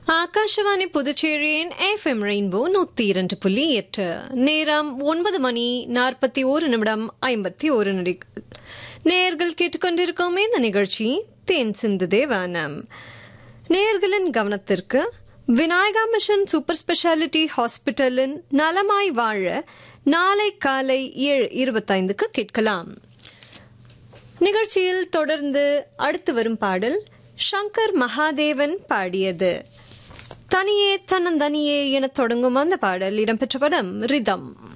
ஆகாஷவாணி புதுச்சேரியின் FM rainbow நூத்தி இரண்டு புள்ளி எட்டு நேரம் ஒன்பது மணி நாற்பத்தி ஒரு நிமிடம் ஐம்பத்தி ஒரு நொடிகள் நேர்கள் கேட்டுக்கொண்டிருக்கோமே இந்த நிகழ்ச்சி தேன் சிந்து தேவானம் நேர்களின் கவனத்திற்கு விநாயகா மிஷன் சூப்பர் ஸ்பெஷாலிட்டி ஹாஸ்பிட்டலின் நலமாய் வாழ நாளை காலை ஏழு இருபத்தைந்துக்கு கேட்கலாம் நிகழ்ச்சியில் தொடர்ந்து அடுத்து வரும் பாடல் சங்கர் மகாதேவன் பாடியது தனியே தன்னந்தனியே என தொடங்கும் அந்த பாடல் இடம்பெற்ற படம் ரிதம்